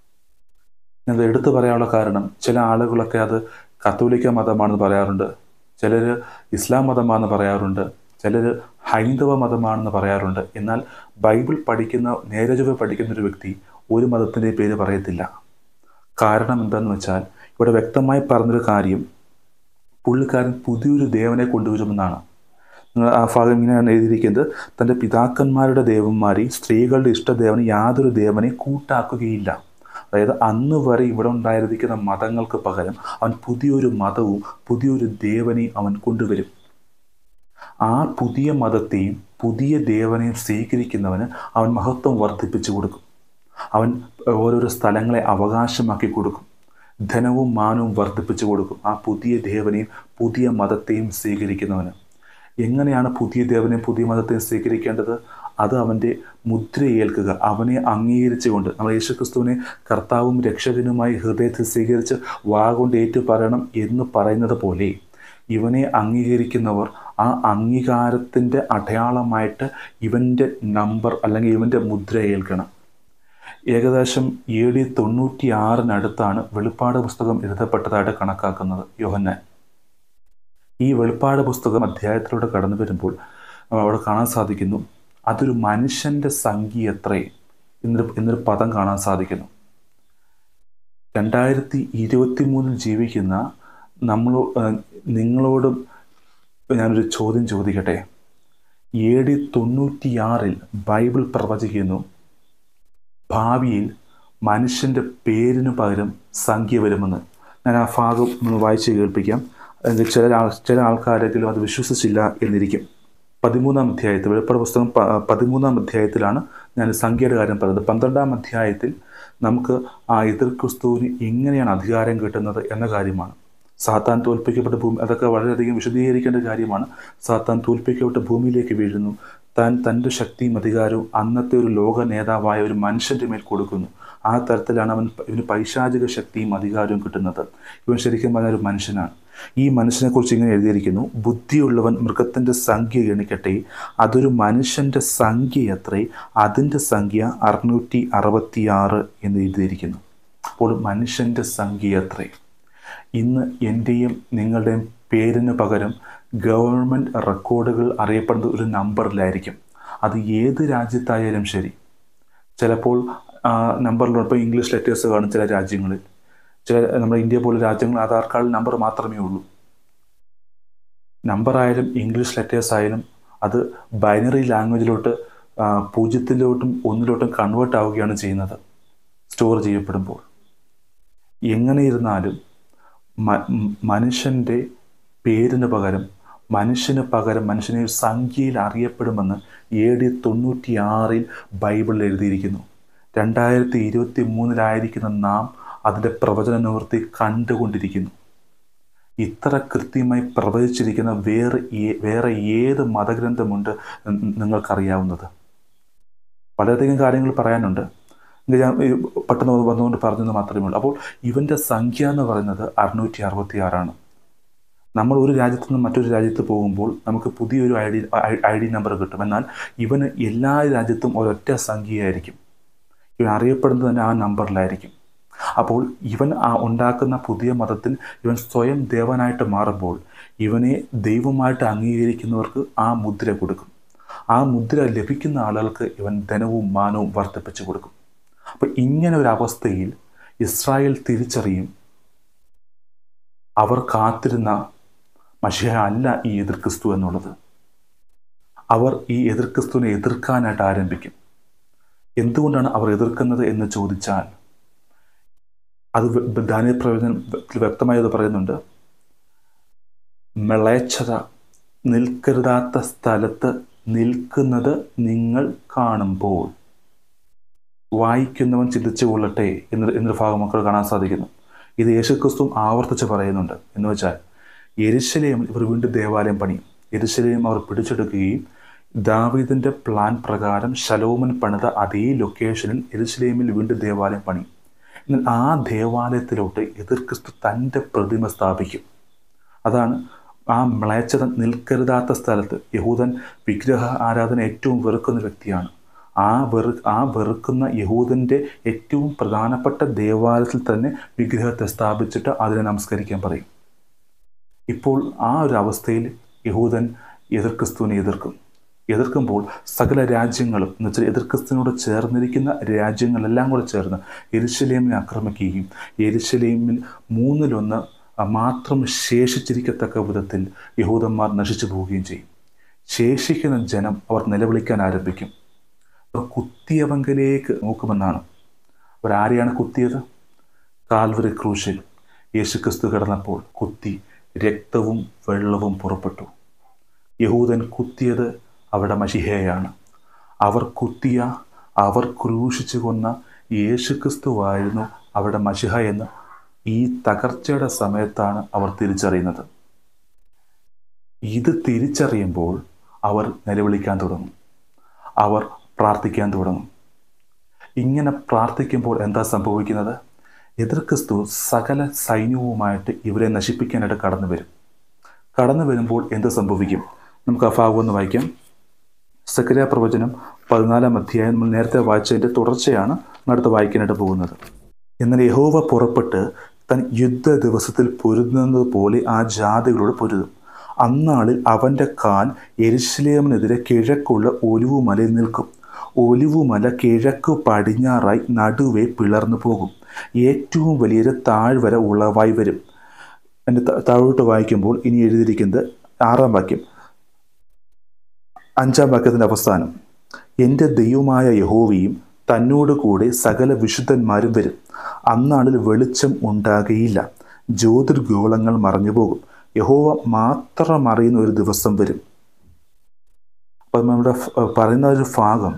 ഞാനത് എടുത്തു പറയാനുള്ള കാരണം ചില ആളുകളൊക്കെ അത് കത്തോലിക്ക മതമാണെന്ന് പറയാറുണ്ട് ചിലർ ഇസ്ലാം മതമാണെന്ന് പറയാറുണ്ട് ചിലർ ഹൈന്ദവ മതമാണെന്ന് പറയാറുണ്ട് എന്നാൽ ബൈബിൾ പഠിക്കുന്ന നേരെ ചൊവ്വെ പഠിക്കുന്ന ഒരു വ്യക്തി ഒരു മതത്തിൻ്റെ പേര് പറയത്തില്ല കാരണം എന്താണെന്ന് വെച്ചാൽ ഇവിടെ വ്യക്തമായി പറഞ്ഞൊരു കാര്യം പുള്ളിക്കാരൻ പുതിയൊരു ദേവനെ കൊണ്ടുവരുമെന്നാണ് നിങ്ങൾ ആ ഭാഗം ഇങ്ങനെയാണ് എഴുതിയിരിക്കുന്നത് തൻ്റെ പിതാക്കന്മാരുടെ ദേവന്മാരെയും സ്ത്രീകളുടെ ഇഷ്ടദേവനെ യാതൊരു ദേവനെ കൂട്ടാക്കുകയില്ല അതായത് അന്ന് വരെ ഇവിടെ ഉണ്ടായിരിക്കുന്ന മതങ്ങൾക്ക് പകരം അവൻ പുതിയൊരു മതവും പുതിയൊരു ദേവനെയും അവൻ കൊണ്ടുവരും ആ പുതിയ മതത്തെയും പുതിയ ദേവനെയും സ്വീകരിക്കുന്നവന് അവൻ മഹത്വം വർദ്ധിപ്പിച്ചു കൊടുക്കും അവൻ ഓരോരോ സ്ഥലങ്ങളെ അവകാശമാക്കി കൊടുക്കും ധനവും മാനവും വർദ്ധിപ്പിച്ചു കൊടുക്കും ആ പുതിയ ദേവനെയും പുതിയ മതത്തെയും സ്വീകരിക്കുന്നവന് എങ്ങനെയാണ് പുതിയ ദേവനെയും പുതിയ മതത്തെയും സ്വീകരിക്കേണ്ടത് അത് അവൻ്റെ മുദ്രയേൽക്കുക അവനെ അംഗീകരിച്ചുകൊണ്ട് നമ്മൾ യേശുക്രിസ്തുവിനെ കർത്താവും രക്ഷകനുമായി ഹൃദയത്തിൽ സ്വീകരിച്ച് വാഗൊണ്ട് ഏറ്റു പറയണം എന്ന് പറയുന്നത് പോലെ ഇവനെ അംഗീകരിക്കുന്നവർ ആ അംഗീകാരത്തിൻ്റെ അടയാളമായിട്ട് ഇവൻ്റെ നമ്പർ അല്ലെങ്കിൽ ഇവൻ്റെ മുദ്ര ഏൽക്കണം ഏകദേശം എ ഡി തൊണ്ണൂറ്റി ആറിനടുത്താണ് വെളിപ്പാട് പുസ്തകം എഴുതപ്പെട്ടതായിട്ട് കണക്കാക്കുന്നത് യോഹന്നാൻ ഈ വെളിപ്പാട് പുസ്തകം അധ്യായത്തിലൂടെ കടന്നു വരുമ്പോൾ ആ, അവിടെ കാണാൻ സാധിക്കുന്നു അതൊരു മനുഷ്യൻ്റെ സംഖ്യ എത്രേ എന്നൊരു എന്നൊരു പദം കാണാൻ സാധിക്കുന്നു രണ്ടായിരത്തി ഇരുപത്തി മൂന്നിൽ ജീവിക്കുന്ന നമ്മളോ ആ, നിങ്ങളോടും ഞാനൊരു ചോദ്യം ചോദിക്കട്ടെ എ ഡി തൊണ്ണൂറ്റിയാറിൽ ബൈബിൾ പ്രവചിക്കുന്നു ഭാവിയിൽ മനുഷ്യൻ്റെ പേരിന് പകരം സംഖ്യ വരുമെന്ന് ഞാൻ ആ ഭാഗം ഒന്ന് വായിച്ച് കേൾപ്പിക്കാം അല്ലെങ്കിൽ ചില ആൾ ചില ആൾക്കാരെങ്കിലും അത് വിശ്വസിച്ചില്ല എന്നിരിക്കും പതിമൂന്നാം അധ്യായത്തിൽ വെളിപ്പാട് പുസ്തകം പ- പതിമൂന്നാം അധ്യായത്തിലാണ് ഞാൻ സംഖ്യയുടെ കാര്യം പറയുന്നത് പന്ത്രണ്ടാം അധ്യായത്തിൽ നമുക്ക് ആ എതിർ ക്രിസ്തുവിന് എങ്ങനെയാണ് അധികാരം കിട്ടുന്നത് എന്ന കാര്യമാണ് സാത്താൻ തോൽപ്പിക്കപ്പെട്ട ഭൂമി അതൊക്കെ വളരെയധികം വിശദീകരിക്കേണ്ട കാര്യമാണ് സാത്താൻ തോൽപ്പിക്കപ്പെട്ട ഭൂമിയിലേക്ക് വീഴുന്നു താൻ തൻ്റെ ശക്തിയും അധികാരവും അന്നത്തെ ഒരു ലോക നേതാവായ ഒരു മനുഷ്യൻ്റെ മേൽ കൊടുക്കുന്നു ആ തരത്തിലാണ് അവൻ ഇവന് പൈശാചിക ശക്തിയും അധികാരവും കിട്ടുന്നത് ഇവൻ ശരിക്കും പറഞ്ഞ ഒരു മനുഷ്യനാണ് ഈ മനുഷ്യനെക്കുറിച്ച് ഇങ്ങനെ എഴുതിയിരിക്കുന്നു ബുദ്ധിയുള്ളവൻ മൃഗത്തിൻ്റെ സംഖ്യ ഗണിക്കട്ടെ അതൊരു മനുഷ്യൻ്റെ സംഖ്യ എത്രേ അതിൻ്റെ സംഖ്യ അറുന്നൂറ്റി അറുപത്തിയാറ് എന്ന് എഴുതിയിരിക്കുന്നു അപ്പോൾ മനുഷ്യൻ്റെ സംഖ്യ എത്രേ ഇന്ന് എൻ്റെയും നിങ്ങളുടെയും പേരിന് പകരം ഗവൺമെൻറ് റെക്കോർഡുകൾ അറിയപ്പെടുന്ന ഒരു നമ്പറിലായിരിക്കും അത് ഏത് രാജ്യത്തായാലും ശരി ചിലപ്പോൾ നമ്പറിലോടൊപ്പം ഇംഗ്ലീഷ് ലെറ്റേഴ്സ് കാണും ചില രാജ്യങ്ങളിൽ ചില നമ്മുടെ ഇന്ത്യ പോലെ രാജ്യങ്ങൾ ആധാർ കാർഡ് നമ്പർ മാത്രമേ ഉള്ളൂ നമ്പർ ആയാലും ഇംഗ്ലീഷ് ലെറ്റേഴ്സ് ആയാലും അത് ബൈനറി ലാംഗ്വേജിലോട്ട് പൂജ്യത്തിലോട്ടും ഒന്നിലോട്ടും കൺവേർട്ട് ആവുകയാണ് ചെയ്യുന്നത് സ്റ്റോർ ചെയ്യപ്പെടുമ്പോൾ എങ്ങനെ ഇരുന്നാലും മനുഷ്യൻ്റെ പേരിന് പകരം മനുഷ്യന് പകരം മനുഷ്യനെ ഒരു സംഖ്യയിൽ അറിയപ്പെടുമെന്ന് എ ഡി തൊണ്ണൂറ്റി ആറിൽ ബൈബിളിൽ എഴുതിയിരിക്കുന്നു രണ്ടായിരത്തി ഇരുപത്തി മൂന്നിലായിരിക്കുന്ന നാം അതിൻ്റെ പ്രവചന നിവൃത്തി കണ്ടുകൊണ്ടിരിക്കുന്നു ഇത്ര കൃത്യമായി പ്രവചിച്ചിരിക്കുന്ന വേറെ വേറെ ഏത് മതഗ്രന്ഥമുണ്ട് നിങ്ങൾക്കറിയാവുന്നത് വളരെയധികം കാര്യങ്ങൾ പറയാനുണ്ട് ഞാൻ പെട്ടെന്ന് വന്നുകൊണ്ട് പറഞ്ഞത് മാത്രമേ ഉള്ളൂ അപ്പോൾ ഇവൻ്റെ സംഖ്യ എന്ന് പറയുന്നത് അറുന്നൂറ്റി അറുപത്തി ആറാണ് നമ്മൾ ഒരു രാജ്യത്ത് നിന്ന് മറ്റൊരു രാജ്യത്ത് പോകുമ്പോൾ നമുക്ക് പുതിയൊരു I D I D number കിട്ടും എന്നാൽ ഇവന് എല്ലാ രാജ്യത്തും ഒരൊറ്റ സംഖ്യയായിരിക്കും ഇവൻ അറിയപ്പെടുന്നത് തന്നെ ആ നമ്പറിലായിരിക്കും അപ്പോൾ ഇവൻ ആ ഉണ്ടാക്കുന്ന പുതിയ മതത്തിൽ ഇവൻ സ്വയം ദേവനായിട്ട് മാറുമ്പോൾ ഇവനെ ദൈവമായിട്ട് അംഗീകരിക്കുന്നവർക്ക് ആ മുദ്ര കൊടുക്കും ആ മുദ്ര ലഭിക്കുന്ന ആളുകൾക്ക് ഇവൻ ധനവും മാനവും വർദ്ധിപ്പിച്ചു കൊടുക്കും അപ്പോൾ ഇങ്ങനെ ഒരു അവസ്ഥയിൽ ഇസ്രായേൽ തിരിച്ചറിയും അവർ കാത്തിരുന്ന മഷിഹ അല്ല ഈ എതിർ ക്രിസ്തു എന്നുള്ളത് അവർ ഈ എതിർ ക്രിസ്തുവിനെ എതിർക്കാനായിട്ട് ആരംഭിക്കും എന്തുകൊണ്ടാണ് അവർ എതിർക്കുന്നത് എന്ന് ചോദിച്ചാൽ അത് ദാനിയ പ്രവചനത്തിൽ വ്യക്തമായി അത് പറയുന്നുണ്ട് മെളേച്ഛത നിൽക്കരുതാത്ത സ്ഥലത്ത് നിൽക്കുന്നത് നിങ്ങൾ കാണുമ്പോൾ വായിക്കുന്നവൻ ചിന്തിച്ചു കൊള്ളട്ടെ എന്ന എന്നൊരു ഭാഗം മക്കൾ കാണാൻ സാധിക്കുന്നു ഇത് യേശുക്രിസ്തു ആവർത്തിച്ച് പറയുന്നുണ്ട് എന്ന് വെച്ചാൽ എരിശലേം ഇവർ വീണ്ടും ദേവാലയം പണിയും എരിശലേം അവർ പിടിച്ചെടുക്കുകയും ദാവീദിൻ്റെ പ്ലാൻ പ്രകാരം ശലോമൻ പണിത അതേ ലൊക്കേഷനിൽ എരിശലേമിൽ വീണ്ടും ദേവാലയം പണിയും എന്നാൽ ആ ദേവാലയത്തിലോട്ട് എതിർ ക്രിസ്തു തൻ്റെ പ്രതിമ സ്ഥാപിക്കും അതാണ് ആ മ്ലേച്ഛത നിൽക്കരുതാത്ത സ്ഥലത്ത് യഹൂദൻ വിഗ്രഹ ആരാധന ഏറ്റവും വെറുക്കുന്ന വ്യക്തിയാണ് ആ വെറു ആ വെറുക്കുന്ന യഹൂദൻ്റെ ഏറ്റവും പ്രധാനപ്പെട്ട ദേവാലയത്തിൽ തന്നെ വിഗ്രഹത്തെ സ്ഥാപിച്ചിട്ട് അതിനെ നമസ്കരിക്കാൻ പറയും ഇപ്പോൾ ആ ഒരു അവസ്ഥയിൽ യഹൂദൻ എതിർ ക്രിസ്തുവിനെ എതിർക്കും എതിർക്കുമ്പോൾ സകല രാജ്യങ്ങളും എന്ന് വെച്ചാൽ എതിർ ക്രിസ്തുവിനോട് ചേർന്നിരിക്കുന്ന രാജ്യങ്ങളെല്ലാം കൂടെ ചേർന്ന് എരിശലേമിനെ ആക്രമിക്കുകയും എരിശലേമിൽ മൂന്നിലൊന്ന് മാത്രം ശേഷിച്ചിരിക്കത്തക്ക വിധത്തിൽ യഹൂദന്മാർ നശിച്ചു പോവുകയും ചെയ്യും ശേഷിക്കുന്ന ജനം അവർ നിലവിളിക്കാൻ ആരംഭിക്കും അവർ കുത്തിയവങ്കലേക്ക് നോക്കുമെന്നാണ് അവരാരെയാണ് കുത്തിയത് കാൽവറി ക്രൂശിൽ യേശുക്രിസ്തു കിടന്നപ്പോൾ കുത്തി രക്തവും വെള്ളവും പുറപ്പെട്ടു യഹൂദൻ കുത്തിയത് അവിടെ മഷിഹയാണ് അവർ കുത്തിയ അവർ ക്രൂശിച്ചു കൊന്ന യേശുക്രിസ്തുവായിരുന്നു അവിടെ മഷിഹ എന്ന് ഈ തകർച്ചയുടെ സമയത്താണ് അവർ തിരിച്ചറിയുന്നത് ഇത് തിരിച്ചറിയുമ്പോൾ അവർ നിലവിളിക്കാൻ തുടങ്ങും അവർ പ്രാർത്ഥിക്കാൻ തുടങ്ങും ഇങ്ങനെ പ്രാർത്ഥിക്കുമ്പോൾ എന്താ സംഭവിക്കുന്നത് എതിർ ക്രിസ്തു സകല സൈന്യവുമായിട്ട് ഇവരെ നശിപ്പിക്കാനായിട്ട് കടന്നു വരും കടന്നു വരുമ്പോൾ എന്ത് സംഭവിക്കും നമുക്ക് ആ ഭാഗം ഒന്ന് വായിക്കാം സക്രിയ പ്രവചനം പതിനാലാം അധ്യായം നമ്മൾ നേരത്തെ വായിച്ചതിൻ്റെ തുടർച്ചയാണ് അടുത്ത് വായിക്കാനായിട്ട് പോകുന്നത് എന്നാൽ യഹോവ പുറപ്പെട്ട് തൻ യുദ്ധ ദിവസത്തിൽ പൊരുതുന്നത് പോലെ ആ ജാതികളോട് പൊരുതും അന്നാളിൽ അവൻ്റെ കാൽ എരിശിലേമിനെതിരെ കിഴക്കുള്ള ഒലിവുമലയിൽ നിൽക്കും ഒലിവുമല കിഴക്ക് പടിഞ്ഞാറായി നടുവേ പിളർന്നു പോകും ഏറ്റവും വലിയൊരു താഴ്വര ഉളവായി വരും എൻ്റെ താഴോട്ട് വായിക്കുമ്പോൾ ഇനി എഴുതിയിരിക്കുന്നത് ആറാം വാക്യം അഞ്ചാം വാക്യത്തിൻ്റെ അവസാനം എൻ്റെ ദൈവമായ യഹോവയും തന്നോട് കൂടെ സകല വിശുദ്ധന്മാരും വരും അന്നാളിൽ വെളിച്ചം ഉണ്ടാകുകയില്ല ജ്യോതിർഗോളങ്ങൾ മറഞ്ഞു പോകും യഹോവ മാത്രം അറിയുന്ന ഒരു ദിവസം വരും അപ്പം നമ്മുടെ പറയുന്ന ഒരു ഭാഗം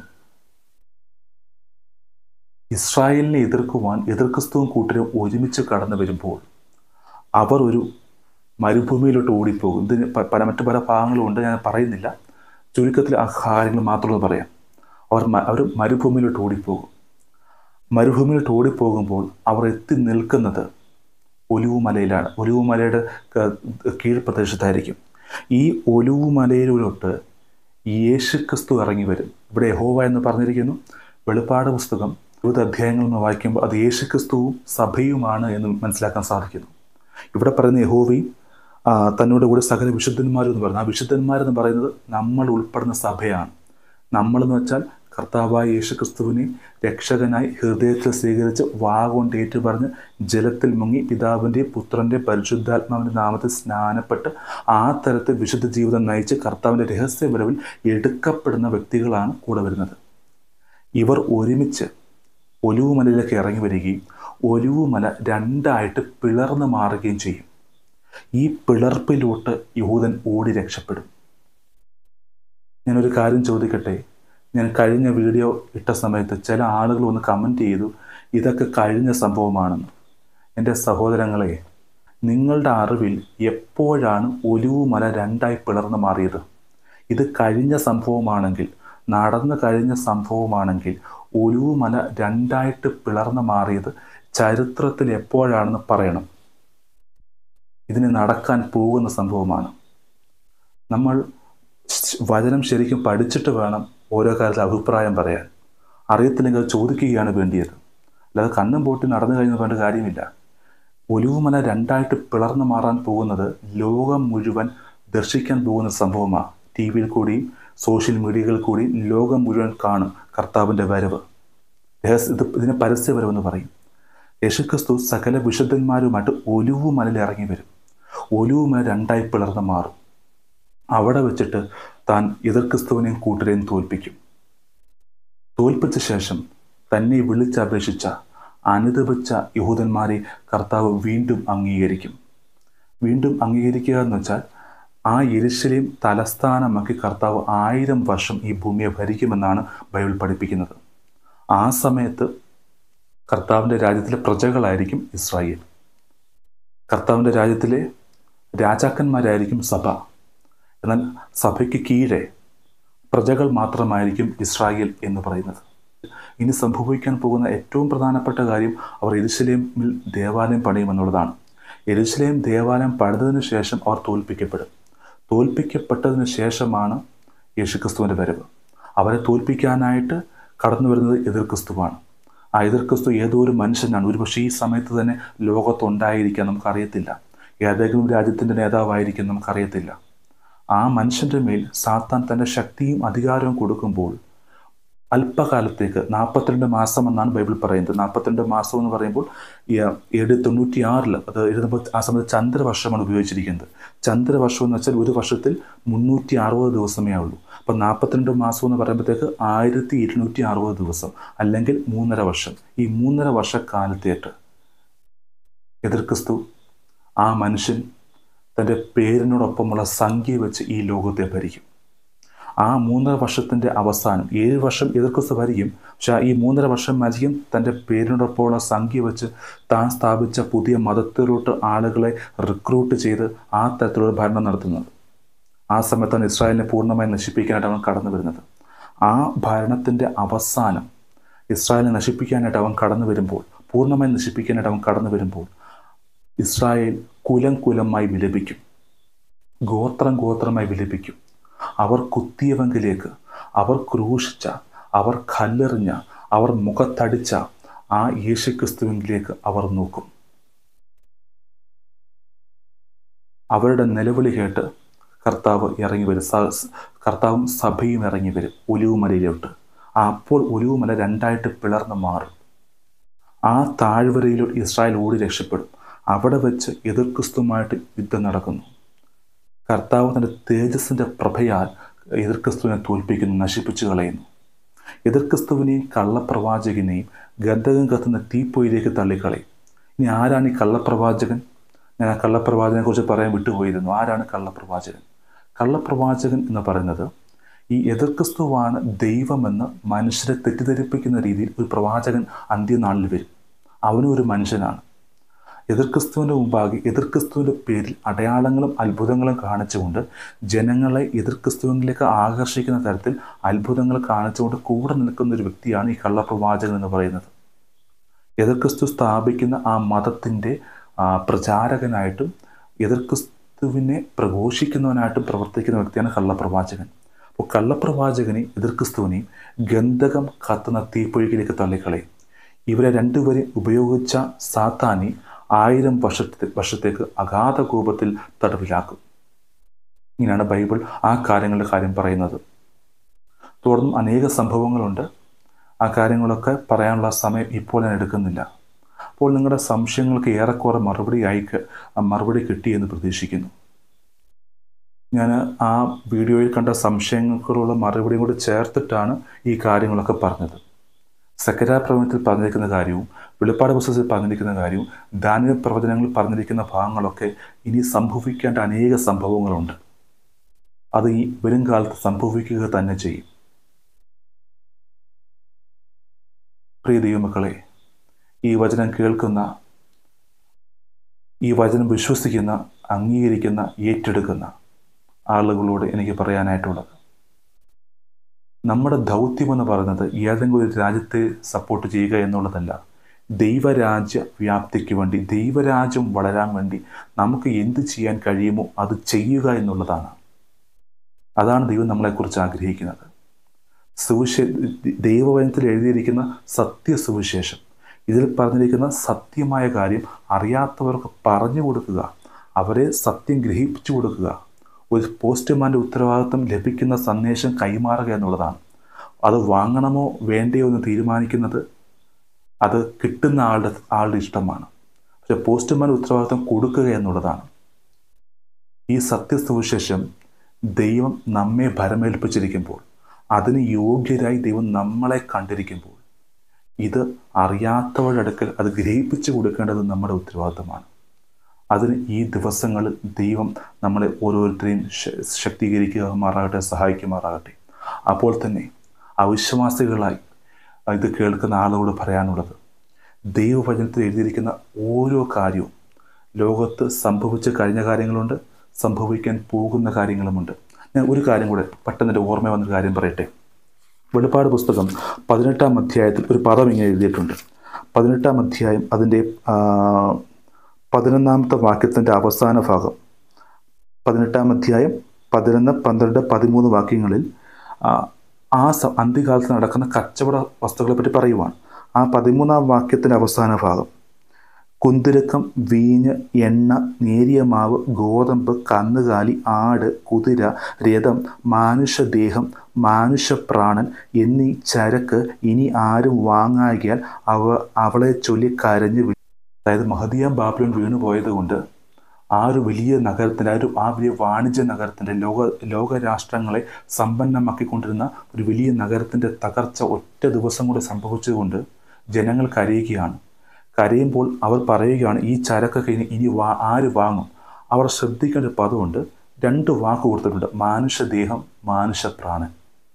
ഇസ്രായേലിനെ എതിർക്കുവാൻ എതിർക്രിസ്തുവും കൂട്ടരും ഒരുമിച്ച് കടന്നു വരുമ്പോൾ അവർ ഒരു മരുഭൂമിയിലോട്ട് ഓടിപ്പോകും ഇതിന് പല മറ്റു പല ഭാഗങ്ങളും ഉണ്ട് ഞാൻ പറയുന്നില്ല ചുരുക്കത്തിൽ ആ കാര്യങ്ങൾ മാത്രമേ പറയാം അവർ അവർ മരുഭൂമിയിലോട്ട് ഓടിപ്പോകും മരുഭൂമിയിലോട്ട് ഓടിപ്പോകുമ്പോൾ അവർ എത്തി നിൽക്കുന്നത് ഒലിവുമലയിലാണ് ഒലിവുമലയുടെ ക- കീഴ്പ്രദേശത്തായിരിക്കും ഈ ഒലിവുമലയിലോട്ട് യേശു ക്രിസ്തു ഇറങ്ങി വരും ഇവിടെ യഹോവ എന്ന് പറഞ്ഞിരിക്കുന്നു വെളിപ്പാട് പുസ്തകം ഇരുപത് അധ്യായങ്ങൾ എന്ന് വായിക്കുമ്പോൾ അത് യേശു ക്രിസ്തുവും സഭയുമാണ് എന്ന് മനസ്സിലാക്കാൻ സാധിക്കുന്നു ഇവിടെ പറയുന്ന യഹോവയും ആ, തന്നോട് കൂടെ സകല വിശുദ്ധന്മാരും എന്ന് പറയുന്നത് ആ വിശുദ്ധന്മാരെന്ന് പറയുന്നത് നമ്മൾ ഉൾപ്പെടുന്ന സഭയാണ് നമ്മളെന്ന് വെച്ചാൽ കർത്താവായ യേശു ക്രിസ്തുവിനെ രക്ഷകനായി ഹൃദയത്തിൽ സ്വീകരിച്ച് വാഗൊണ്ട് ഏറ്റുപറഞ്ഞ് ജലത്തിൽ മുങ്ങി പിതാവിൻ്റെ പുത്രൻ്റെ പരിശുദ്ധാത്മാവിൻ്റെ നാമത്തിൽ സ്നാനപ്പെട്ട് ആ തരത്തിൽ വിശുദ്ധ ജീവിതം നയിച്ച് കർത്താവിൻ്റെ രഹസ്യപരവിൽ എടുക്കപ്പെടുന്ന വ്യക്തികളാണ് കൂടെ വരുന്നത് ഇവർ ഒരുമിച്ച് ഒലിവുമലയിലേക്ക് ഇറങ്ങി വരികയും ഒലിവുമല രണ്ടായിട്ട് പിളർന്നു മാറുകയും ചെയ്യും ഈ പിളർപ്പിലോട്ട് യഹൂദൻ ഓടി രക്ഷപ്പെടും ഞാനൊരു കാര്യം ചോദിക്കട്ടെ ഞാൻ കഴിഞ്ഞ വീഡിയോ ഇട്ട സമയത്ത് ചില ആളുകൾ ഒന്ന് കമൻറ്റ് ചെയ്തു ഇതൊക്കെ കഴിഞ്ഞ സംഭവമാണെന്ന് എൻ്റെ സഹോദരങ്ങളെ നിങ്ങളുടെ അറിവിൽ എപ്പോഴാണ് ഒലിവുമല രണ്ടായി പിളർന്നു മാറിയത് ഇത് കഴിഞ്ഞ സംഭവമാണെങ്കിൽ നടന്നു കഴിഞ്ഞ സംഭവമാണെങ്കിൽ ഒലിവുമല രണ്ടായിട്ട് പിളർന്നു മാറിയത് ചരിത്രത്തിൽ എപ്പോഴാണെന്ന് പറയണം ഇതിന് നടക്കാൻ പോകുന്ന സംഭവമാണ് നമ്മൾ ശ്- വചനം ശരിക്കും പഠിച്ചിട്ട് വേണം ഓരോ കാര്യത്തിൽ അഭിപ്രായം പറയാൻ അറിയത്തില്ലെങ്കിൽ അത് ചോദിക്കുകയാണ് വേണ്ടിയത് അല്ലാതെ കണ്ണും പൂട്ടി നടന്നു കഴിഞ്ഞ് വേണ്ട കാര്യമില്ല ഒലിവുമല രണ്ടായിട്ട് പിളർന്നു മാറാൻ പോകുന്നത് ലോകം മുഴുവൻ ദർശിക്കാൻ പോകുന്ന സംഭവമാണ് ടി വിയിൽ കൂടിയും സോഷ്യൽ മീഡിയകളിൽ കൂടിയും ലോകം മുഴുവൻ കാണും കർത്താവിൻ്റെ വരവ് രഹസ്യ- ഇത് ഇതിനെ പരസ്യവരവെന്ന് പറയും യേശുക്രിസ്തു സകല വിശുദ്ധന്മാരുമായിട്ട് ഒലിവുമലയിൽ ഇറങ്ങി വരും ഒലിവുമല രണ്ടായി പിളർന്ന് മാറും അവിടെ വെച്ചിട്ട് താൻ എതിർ ക്രിസ്തുവിനെയും കൂട്ടരെയും തോൽപ്പിക്കും തോൽപ്പിച്ച ശേഷം തന്നെ വിളിച്ചപേക്ഷിച്ച അനുദപിച്ച യഹൂദന്മാരെ കർത്താവ് വീണ്ടും അംഗീകരിക്കും വീണ്ടും അംഗീകരിക്കുക എന്ന് വെച്ചാൽ ആ യെരുശലേം തലസ്ഥാനമാക്കി കർത്താവ് ആയിരം വർഷം ഈ ഭൂമിയെ ഭരിക്കുമെന്നാണ് ബൈബിൾ പഠിപ്പിക്കുന്നത് ആ സമയത്ത് കർത്താവിൻ്റെ രാജ്യത്തിലെ പ്രജകളായിരിക്കും ഇസ്രായേൽ കർത്താവിൻ്റെ രാജ്യത്തിലെ രാജാക്കന്മാരായിരിക്കും സഭ എന്നാൽ സഭയ്ക്ക് കീഴെ പ്രജകൾ മാത്രമായിരിക്കും ഇസ്രായേൽ എന്ന് പറയുന്നത് ഇനി സംഭവിക്കാൻ പോകുന്ന ഏറ്റവും പ്രധാനപ്പെട്ട കാര്യം അവർ എരുസലേമിൽ ദേവാലയം പണിയുമെന്നുള്ളതാണ് എരുസലേം ദേവാലയം പണിതതിനു ശേഷം അവർ തോൽപ്പിക്കപ്പെടും തോൽപ്പിക്കപ്പെട്ടതിന് ശേഷമാണ് യേശുക്രിസ്തുവിൻ്റെ വരവ് അവരെ തോൽപ്പിക്കാനായിട്ട് കടന്നു വരുന്നത് എതിർ ക്രിസ്തുവാണ് ആ എതിർ ക്രിസ്തു ഏതോ ഒരു മനുഷ്യനാണ് ഒരുപക്ഷെ ഈ സമയത്ത് തന്നെ ലോകത്തുണ്ടായിരിക്കാൻ നമുക്കറിയത്തില്ല ഏതെങ്കിലും രാജ്യത്തിൻ്റെ നേതാവായിരിക്കും നമുക്കറിയത്തില്ല ആ മനുഷ്യൻ്റെ മേൽ സാത്താൻ തൻ്റെ ശക്തിയും അധികാരവും കൊടുക്കുമ്പോൾ അല്പകാലത്തേക്ക് നാൽപ്പത്തിരണ്ട് മാസം എന്നാണ് ബൈബിൾ പറയുന്നത് നാൽപ്പത്തിരണ്ട് മാസം എന്ന് പറയുമ്പോൾ ഈ എ ഡി തൊണ്ണൂറ്റി ആറിൽ അത് എഴുതുമ്പോൾ ആ സമയത്ത് ചന്ദ്രവർഷമാണ് ഉപയോഗിച്ചിരിക്കുന്നത് ചന്ദ്രവർഷം എന്ന് വെച്ചാൽ ഒരു വർഷത്തിൽ മുന്നൂറ്റി അറുപത് ദിവസമേ ഉള്ളൂ അപ്പം നാൽപ്പത്തിരണ്ട് മാസം എന്ന് പറയുമ്പോഴത്തേക്ക് ആയിരത്തി ഇരുന്നൂറ്റി അറുപത് ദിവസം അല്ലെങ്കിൽ മൂന്നര വർഷം ഈ മൂന്നര വർഷക്കാലത്തേക്ക് എതിർ ക്രിസ്തു ആ മനുഷ്യൻ തൻ്റെ പേരിനോടൊപ്പമുള്ള സംഖ്യ വെച്ച് ഈ ലോകത്തെ ഭരിക്കും ആ മൂന്നര വർഷത്തിൻ്റെ അവസാനം ഏഴ് വർഷം എതിർക്രിസ്തു ഭരിക്കും പക്ഷേ ഈ മൂന്നര വർഷം മരിക്കും തൻ്റെ പേരിനോടൊപ്പമുള്ള സംഖ്യ വെച്ച് താൻ സ്ഥാപിച്ച പുതിയ മതത്തിലോട്ട് ആളുകളെ റിക്രൂട്ട് ചെയ്ത് ആ തരത്തിലുള്ള ഭരണം നടത്തുന്നത് ആ സമയത്താണ് ഇസ്രായേലിനെ പൂർണ്ണമായി നശിപ്പിക്കാനായിട്ട് അവൻ കടന്നു വരുന്നത് ആ ഭരണത്തിൻ്റെ അവസാനം ഇസ്രായേലിനെ നശിപ്പിക്കാനായിട്ട് അവൻ കടന്നു വരുമ്പോൾ പൂർണ്ണമായി നശിപ്പിക്കാനായിട്ട് അവൻ കടന്നു വരുമ്പോൾ ഇസ്രായേൽ കുലം കുലമായി വിലപിക്കും ഗോത്രം ഗോത്രമായി വിലപിക്കും അവർ കുത്തിയവങ്കിലേക്ക് അവർ ക്രൂശിച്ച അവർ കല്ലെറിഞ്ഞ അവർ മുഖത്തടിച്ച ആ യേശുക്രിസ്തുവിലേക്ക് അവർ നോക്കും അവരുടെ നിലവിളി കേട്ട് കർത്താവ് ഇറങ്ങി വരും സ- കർത്താവും സഭയും ഇറങ്ങി വരും ഒലിവുമലയിലോട്ട് ആ അപ്പോൾ ഒലിവുമല രണ്ടായിട്ട് പിളർന്ന് മാറും ആ താഴ്വരയിലോട്ട് ഇസ്രായേൽ ഓടി രക്ഷപ്പെടും അവിടെ വെച്ച് എതിർ ക്രിസ്തുവുമായിട്ട് യുദ്ധം നടക്കുന്നു കർത്താവ് തൻ്റെ തേജസ്സിൻ്റെ പ്രഭയാൽ എതിർ ക്രിസ്തുവിനെ തോൽപ്പിക്കുന്നു നശിപ്പിച്ചു കളയുന്നു എതിർ ക്രിസ്തുവിനെയും കള്ളപ്രവാചകനെയും ഗന്ധകം കത്തുന്ന തീപ്പൊയിലേക്ക് തള്ളിക്കളയും ഇനി ആരാണ് ഈ കള്ളപ്രവാചകൻ ഞാൻ ആ കള്ളപ്രവാചകനെ കുറിച്ച് പറയാൻ വിട്ടുപോയിരുന്നു ആരാണ് കള്ളപ്രവാചകൻ കള്ളപ്രവാചകൻ എന്ന് പറയുന്നത് ഈ എതിർ ക്രിസ്തുവാണ് ദൈവമെന്ന് മനുഷ്യരെ തെറ്റിദ്ധരിപ്പിക്കുന്ന രീതിയിൽ ഒരു പ്രവാചകൻ അന്ത്യനാളിൽ വരും അവനും ഒരു മനുഷ്യനാണ് എതിർ ക്രിസ്തുവിൻ്റെ മുമ്പാകെ എതിർ ക്രിസ്തുവിൻ്റെ പേരിൽ അടയാളങ്ങളും അത്ഭുതങ്ങളും കാണിച്ചുകൊണ്ട് ജനങ്ങളെ എതിർ ക്രിസ്തുവിലേക്ക് ആകർഷിക്കുന്ന തരത്തിൽ അത്ഭുതങ്ങൾ കാണിച്ചുകൊണ്ട് കൂടെ നിൽക്കുന്ന ഒരു വ്യക്തിയാണ് ഈ കള്ളപ്രവാചകൻ എന്ന് പറയുന്നത് എതിർ ക്രിസ്തു സ്ഥാപിക്കുന്ന ആ മതത്തിൻ്റെ ആ, പ്രചാരകനായിട്ടും എതിർ ക്രിസ്തുവിനെ പ്രഘോഷിക്കുന്നവനായിട്ടും പ്രവർത്തിക്കുന്ന വ്യക്തിയാണ് കള്ളപ്രവാചകൻ അപ്പോൾ കള്ളപ്രവാചകനെ എതിർ ക്രിസ്തുവിനെയും ഗന്ധകം കത്തുന്ന തീപ്പൊഴിക്കിലേക്ക് തള്ളിക്കളയും ഇവരെ രണ്ടുപേരെയും ഉപയോഗിച്ച സാത്താനി ആയിരം വർഷത്തെ വർഷത്തേക്ക് അഗാധ കോപത്തിൽ തടവിലാക്കും ഇങ്ങനെയാണ് ബൈബിൾ ആ കാര്യങ്ങളുടെ കാര്യം പറയുന്നത് തുടർന്നും അനേക സംഭവങ്ങളുണ്ട് ആ കാര്യങ്ങളൊക്കെ പറയാനുള്ള സമയം ഇപ്പോൾ ഞാൻ എടുക്കുന്നില്ല അപ്പോൾ നിങ്ങളുടെ സംശയങ്ങൾക്ക് ഏറെക്കുറെ മറുപടി അയക്ക് മറുപടി കിട്ടിയെന്ന് പ്രതീക്ഷിക്കുന്നു ഞാൻ ആ വീഡിയോയിൽ കണ്ട സംശയങ്ങൾക്കുള്ള മറുപടിയും കൂടി ചേർത്തിട്ടാണ് ഈ കാര്യങ്ങളൊക്കെ പറഞ്ഞത് സക്കരാ പ്രവചനത്തിൽ പറഞ്ഞിരിക്കുന്ന കാര്യവും വെളിപ്പാട് പുസ്തകത്തിൽ പറഞ്ഞിരിക്കുന്ന കാര്യവും ദാനിക പ്രവചനങ്ങളിൽ പറഞ്ഞിരിക്കുന്ന ഭാഗങ്ങളൊക്കെ ഇനി സംഭവിക്കേണ്ട അനേക സംഭവങ്ങളുണ്ട് അത് ഈ വരും കാലത്ത് സംഭവിക്കുക തന്നെ ചെയ്യും പ്രിയ ദൈവമക്കളെ ഈ വചനം കേൾക്കുന്ന ഈ വചനം വിശ്വസിക്കുന്ന അംഗീകരിക്കുന്ന ഏറ്റെടുക്കുന്ന ആളുകളോട് എനിക്ക് പറയാനായിട്ടുള്ളത് നമ്മുടെ ദൗത്യമെന്ന് പറയുന്നത് ഏതെങ്കിലും ഒരു രാജ്യത്തെ സപ്പോർട്ട് ചെയ്യുക എന്നുള്ളതല്ല ദൈവരാജ്യ വ്യാപ്തിക്ക് വേണ്ടി ദൈവരാജ്യം വളരാൻ വേണ്ടി നമുക്ക് എന്ത് ചെയ്യാൻ കഴിയുമോ അത് ചെയ്യുക എന്നുള്ളതാണ് അതാണ് ദൈവം നമ്മളെക്കുറിച്ച് ആഗ്രഹിക്കുന്നത് സുവിശേ ദൈവവചനത്തിൽ എഴുതിയിരിക്കുന്ന സത്യസുവിശേഷം ഇതിൽ പറഞ്ഞിരിക്കുന്ന സത്യമായ കാര്യം അറിയാത്തവർക്ക് പറഞ്ഞു കൊടുക്കുക അവരെ സത്യം ഗ്രഹിപ്പിച്ചു കൊടുക്കുക ഒരു പോസ്റ്റ്മാൻ്റെ ഉത്തരവാദിത്വം ലഭിക്കുന്ന സന്ദേശം കൈമാറുക എന്നുള്ളതാണ് അത് വാങ്ങണമോ വേണ്ടയോ എന്ന് തീരുമാനിക്കുന്നത് അത് കിട്ടുന്ന ആളുടെ ആളുടെ ഇഷ്ടമാണ് പക്ഷെ പോസ്റ്റ്മാൻ ഉത്തരവാദിത്വം കൊടുക്കുക എന്നുള്ളതാണ് ഈ സത്യസുവിശേഷം ദൈവം നമ്മെ ഭരമേൽപ്പിച്ചിരിക്കുമ്പോൾ അതിന് യോഗ്യരായി ദൈവം നമ്മളെ കണ്ടിരിക്കുമ്പോൾ ഇത് അറിയാത്തവരുടെ അടുക്കൽ അത് ഗ്രഹിപ്പിച്ചു കൊടുക്കേണ്ടത് നമ്മുടെ ഉത്തരവാദിത്തമാണ് അതിന് ഈ ദിവസങ്ങളിൽ ദൈവം നമ്മളെ ഓരോരുത്തരെയും ശ- ശക്തീകരിക്കുമാറാകട്ടെ സഹായിക്കുമാറാകട്ടെ അപ്പോൾ തന്നെ അവിശ്വാസികളായി ഇത് കേൾക്കുന്ന ആളുകളോട് പറയാനുള്ളത് ദൈവവചനത്തിൽ എഴുതിയിരിക്കുന്ന ഓരോ കാര്യവും ലോകത്ത് സംഭവിച്ച കഴിഞ്ഞ കാര്യങ്ങളുണ്ട് സംഭവിക്കാൻ പോകുന്ന കാര്യങ്ങളുമുണ്ട് ഞാൻ ഒരു കാര്യം കൂടെ പെട്ടെന്ന് എൻ്റെ ഓർമ്മ വന്നൊരു കാര്യം പറയട്ടെ വെളിപ്പാട് പുസ്തകം പതിനെട്ടാം അധ്യായത്തിൽ ഒരു പദം ഇങ്ങനെ എഴുതിയിട്ടുണ്ട് പതിനെട്ടാം അധ്യായം അതിൻ്റെ ആ, പതിനൊന്നാമത്തെ വാക്യത്തിൻ്റെ അവസാന ഭാഗം പതിനെട്ടാം അധ്യായം പതിനൊന്ന് പന്ത്രണ്ട് പതിമൂന്ന് വാക്യങ്ങളിൽ ആ, ആ സ അന്ത്യകാലത്ത് നടക്കുന്ന കച്ചവട വസ്തുക്കളെ പറ്റി പറയുവാണ് ആ പതിമൂന്നാം വാക്യത്തിൻ്റെ അവസാന ഭാഗം കുന്തിരക്കം വീഞ്ഞ് എണ്ണ നേരിയ മാവ് ഗോതമ്പ് കന്നുകാലി ആട് കുതിര രഥം മാനുഷദേഹം മാനുഷപ്രാണൻ എന്നീ ചരക്ക് ഇനി ആരും വാങ്ങാകിയാൽ അവ അവളെ ചൊല്ലി കരഞ്ഞ് വി- അതായത് മഹദിയാം ബാബിലോൺ വീണു പോയത് കൊണ്ട് ആ ഒരു വലിയ നഗരത്തിൻ്റെ ആ ഒരു ആ വലിയ വാണിജ്യ നഗരത്തിൻ്റെ ലോക ലോകരാഷ്ട്രങ്ങളെ സമ്പന്നമാക്കിക്കൊണ്ടിരുന്ന ഒരു വലിയ നഗരത്തിൻ്റെ തകർച്ച ഒറ്റ ദിവസം കൂടെ സംഭവിച്ചുകൊണ്ട് ജനങ്ങൾ കരയുകയാണ് കരയുമ്പോൾ അവർ പറയുകയാണ് ഈ ചരക്കൊക്കെ ഇനി ഇനി വാ ആര് വാങ്ങും അവർ ശ്രദ്ധിക്കേണ്ട ഒരു പദമുണ്ട് രണ്ട് വാക്ക് കൊടുത്തിട്ടുണ്ട് മാനുഷദേഹം മാനുഷപ്രാണൻ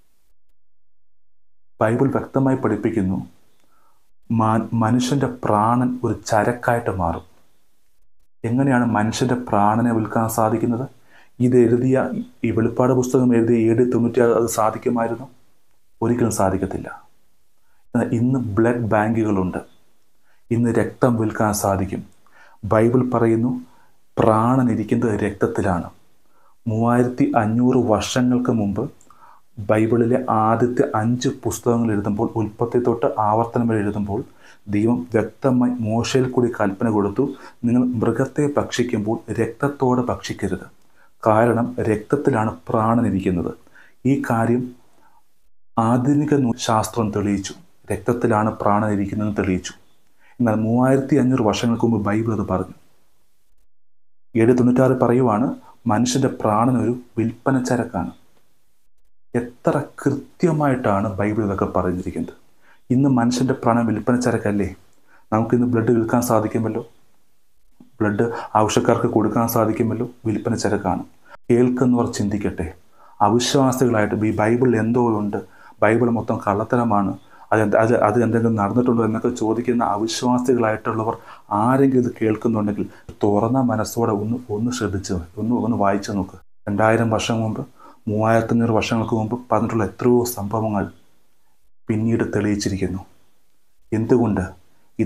ബൈബിൾ വ്യക്തമായി പഠിപ്പിക്കുന്നു മാ- മനുഷ്യന്റെ പ്രാണൻ ഒരു ചരക്കായിട്ട് മാറും എങ്ങനെയാണ് മനുഷ്യന്റെ പ്രാണനെ വിൽക്കാൻ സാധിക്കുന്നത് ഇത് എഴുതിയ ഈ വെളിപ്പാട് പുസ്തകം എഴുതിയ ഏഴ് തൊണ്ണൂറ്റി അത് സാധിക്കുമായിരുന്നു ഒരിക്കലും സാധിക്കത്തില്ല എന്നാൽ ഇന്ന് ബ്ലഡ് ബാങ്കുകളുണ്ട് ഇന്ന് രക്തം വിൽക്കാൻ സാധിക്കും ബൈബിൾ പറയുന്നു പ്രാണൻ ഇരിക്കുന്നത് രക്തത്തിലാണ് മൂവായിരത്തി അഞ്ഞൂറ് വർഷങ്ങൾക്ക് മുമ്പ് ബൈബിളിലെ ആദ്യത്തെ അഞ്ച് പുസ്തകങ്ങൾ എഴുതുമ്പോൾ ഉൽപ്പത്തി തൊട്ട് ആവർത്തനം വരെ എഴുതുമ്പോൾ ദൈവം വ്യക്തമായി മോശയിൽ കൂടി കൽപ്പന കൊടുത്തു നിങ്ങൾ മൃഗത്തെ ഭക്ഷിക്കുമ്പോൾ രക്തത്തോടെ ഭക്ഷിക്കരുത് കാരണം രക്തത്തിലാണ് പ്രാണൻ ഇരിക്കുന്നത് ഈ കാര്യം ആധുനിക നൂ- ശാസ്ത്രം തെളിയിച്ചു രക്തത്തിലാണ് പ്രാണൻ ഇരിക്കുന്നതെന്ന് തെളിയിച്ചു എന്നാൽ മൂവായിരത്തി അഞ്ഞൂറ് വർഷങ്ങൾക്ക് മുമ്പ് ബൈബിൾ അത് പറഞ്ഞു ഏഴ് തൊണ്ണൂറ്റാറ് പറയുവാണ് മനുഷ്യന്റെ പ്രാണൻ ഒരു വിൽപ്പന ചരക്കാണ് എത്ര കൃത്യമായിട്ടാണ് ബൈബിൾ ഇതൊക്കെ പറഞ്ഞിരിക്കുന്നത് ഇന്ന് മനുഷ്യന്റെ പ്രാണൻ വിൽപ്പന ചരക്കല്ലേ നമുക്കിന്ന് ബ്ലഡ് വിൽക്കാൻ സാധിക്കുമല്ലോ ബ്ലഡ് ആവശ്യക്കാർക്ക് കൊടുക്കാൻ സാധിക്കുമല്ലോ വിൽപ്പന ചരക്കാണ് കേൾക്കുന്നവർ ചിന്തിക്കട്ടെ അവിശ്വാസികളായിട്ട് ഈ ബൈബിളിൽ എന്തോ ഉണ്ട് ബൈബിൾ മൊത്തം കള്ളത്തരമാണ് അത് എന്ത്- അത് അത് എന്തെങ്കിലും നടന്നിട്ടുണ്ടോ എന്നൊക്കെ ചോദിക്കുന്ന അവിശ്വാസികളായിട്ടുള്ളവർ ആരെങ്കിലും ഇത് കേൾക്കുന്നുണ്ടെങ്കിൽ തുറന്ന മനസ്സോടെ ഒന്ന് ഒന്ന് ശ്രദ്ധിച്ച് ഒന്ന് ഒന്ന് വായിച്ചു നോക്ക് രണ്ടായിരം വർഷം മുമ്പ് മൂവായിരത്തഞ്ഞൂറ് വർഷങ്ങൾക്ക് മുമ്പ് പറഞ്ഞിട്ടുള്ള എത്രയോ സംഭവങ്ങൾ പിന്നീട് തെളിയിച്ചിരിക്കുന്നു എന്തുകൊണ്ട് ഇത്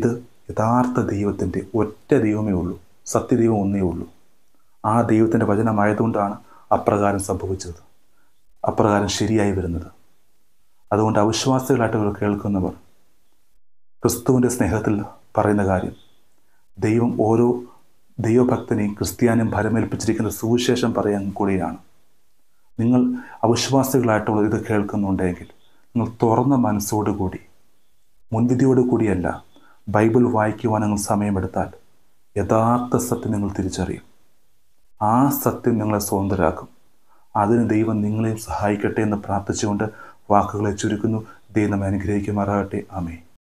യഥാർത്ഥ ദൈവത്തിൻ്റെ ഒറ്റ ദൈവമേ ഉള്ളൂ സത്യദൈവം ഒന്നേ ഉള്ളൂ ആ ദൈവത്തിൻ്റെ വചനമായതുകൊണ്ടാണ് അപ്രകാരം സംഭവിച്ചത് അപ്രകാരം ശരിയായി വരുന്നത് അതുകൊണ്ട് അവിശ്വാസികളായിട്ട് ഇവർ കേൾക്കുന്നവർ ക്രിസ്തുവിൻ്റെ സ്നേഹത്തിൽ പറയുന്ന കാര്യം ദൈവം ഓരോ ദൈവഭക്തനെയും ക്രിസ്ത്യാനും ഭരമേൽപ്പിച്ചിരിക്കുന്ന സുവിശേഷം പറയാൻ കൂടിയാണ് നിങ്ങൾ അവിശ്വാസികളായിട്ടുള്ള ഇത് കേൾക്കുന്നുണ്ടെങ്കിൽ നിങ്ങൾ തുറന്ന മനസ്സോടുകൂടി മുൻവിധിയോടു കൂടിയല്ല ബൈബിൾ വായിക്കുവാൻ നിങ്ങൾ സമയമെടുത്താൽ യഥാർത്ഥ സത്യം നിങ്ങൾ തിരിച്ചറിയും ആ സത്യം നിങ്ങളെ സ്വതന്ത്രരാക്കും അതിന് ദൈവം നിങ്ങളെയും സഹായിക്കട്ടെ എന്ന് പ്രാർത്ഥിച്ചുകൊണ്ട് വാക്കുകളെ ചുരുക്കുന്നു ദൈവം നമ്മെ അനുഗ്രഹിക്കുമാറാകട്ടെ ആമേ